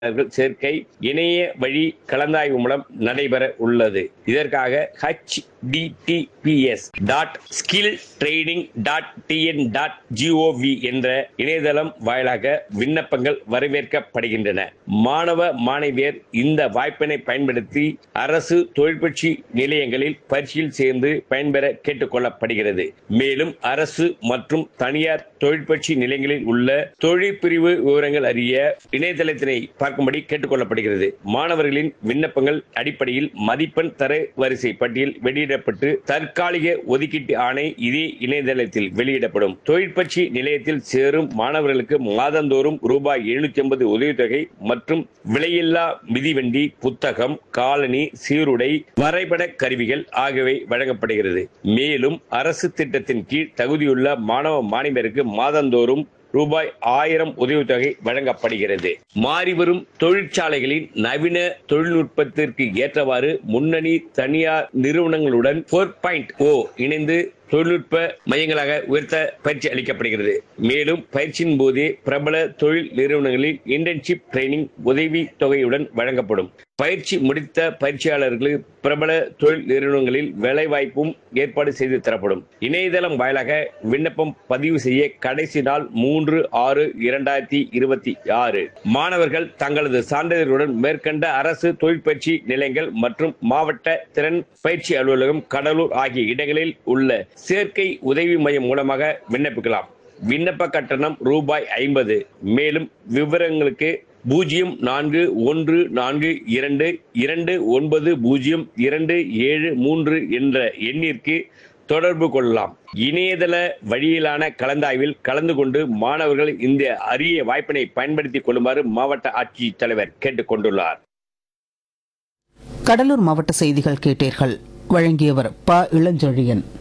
மாணவர்கள் சேர்க்கை இணைய வழி கலந்தாய்வு மூலம் நடைபெற உள்ளது இதற்காக H TTPS dot skill training dot TN dot GOV என்ற இணையதளம் வாயிலாக விண்ணப்பங்கள் வரவேற்கப்படுகின்றன மாணவ மாணவியர் இந்த வாய்ப்பினை பயன்படுத்தி அரசு தொழிற்பயிற்சி நிலையங்களில் பயிற்சியில் சேர்ந்து பயன்பெற கேட்டுக் கொள்ளப்படுகிறது மேலும் அரசு மற்றும் தனியார் தொழிற்பயிற்சி நிலையங்களில் உள்ள தொழிற்பிரிவு விவரங்கள் அறிய இணையதளத்தினை பார்க்கும்படி கேட்டுக் கொள்ளப்படுகிறது மாணவர்களின் விண்ணப்பங்கள் அடிப்படையில் மதிப்பெண் தர வரிசை பட்டியல் வெளியிடப்பட்டு தற்காலிக ஒதுக்கீட்டு ஆணை இதே இணையதளத்தில் வெளியிடப்படும் தொழிற்பயிற்சி நிலையத்தில் சேரும் மாணவர்களுக்கு மாதந்தோறும் ரூபாய் எழுநூத்தி ஐம்பது உதவித்தொகை மற்றும் விலையில்லா மிதிவண்டி புத்தகம் காலனி சீருடை வரைபட கருவிகள் ஆகியவை வழங்கப்படுகிறது மேலும் அரசு திட்டத்தின் கீழ் தகுதியுள்ள மாணவ மாணவியருக்கு மாதந்தோறும் ரூபாய் ஆயிரம் உதவித்தொகை வழங்கப்படுகிறது மாறிவரும் தொழிற்சாலைகளின் நவீன தொழில்நுட்பத்திற்கு ஏற்றவாறு முன்னணி தனியார் நிறுவனங்களுடன் போர் பாயிண்ட் ஓ இணைந்து தொழில்நுட்ப மையங்களாக உயர்த்த பயிற்சி அளிக்கப்படுகிறது மேலும் பயிற்சியின் போதே பிரபல தொழில் நிறுவனங்களில் இன்டர்ன்ஷிப் ட்ரைனிங் உதவி தொகையுடன் வழங்கப்படும் பயிற்சி முடித்த பயிற்சியாளர்களுக்கு பிரபல தொழில் நிறுவனங்களில் வேலை வாய்ப்பும் ஏற்பாடு செய்து தரப்படும் இணையதளம் வாயிலாக விண்ணப்பம் பதிவு செய்ய கடைசி நாள் மூன்று ஆறு இரண்டாயிரத்தி இருபத்தி ஆறு மாணவர்கள் தங்களது சான்றிதழுடன் மேற்கண்ட அரசு தொழிற்பயிற்சி நிலையங்கள் மற்றும் மாவட்ட திறன் பயிற்சி அலுவலகம் கடலூர் ஆகிய இடங்களில் உள்ள சேர்க்கை உதவி மையம் மூலமாக விண்ணப்பிக்கலாம் விண்ணப்ப கட்டணம் ரூபாய் ஐம்பது மேலும் விவரங்களுக்கு பூஜ்ஜியம் நான்கு ஒன்று நான்கு இரண்டு இரண்டு ஒன்பது பூஜ்ஜியம் இரண்டு ஏழு மூன்று என்ற எண்ணிற்கு தொடர்பு கொள்ளலாம் இணையதள வழியிலான கலந்தாய்வில் கலந்து கொண்டு மாணவர்கள் இந்த அரிய வாய்ப்பினை பயன்படுத்திக் கொள்ளுமாறு மாவட்ட ஆட்சித் தலைவர் கேட்டுக் கொண்டுள்ளார் கடலூர் மாவட்ட செய்திகள் கேட்டீர்கள் வழங்கியவர் ப இளஞ்செழியன்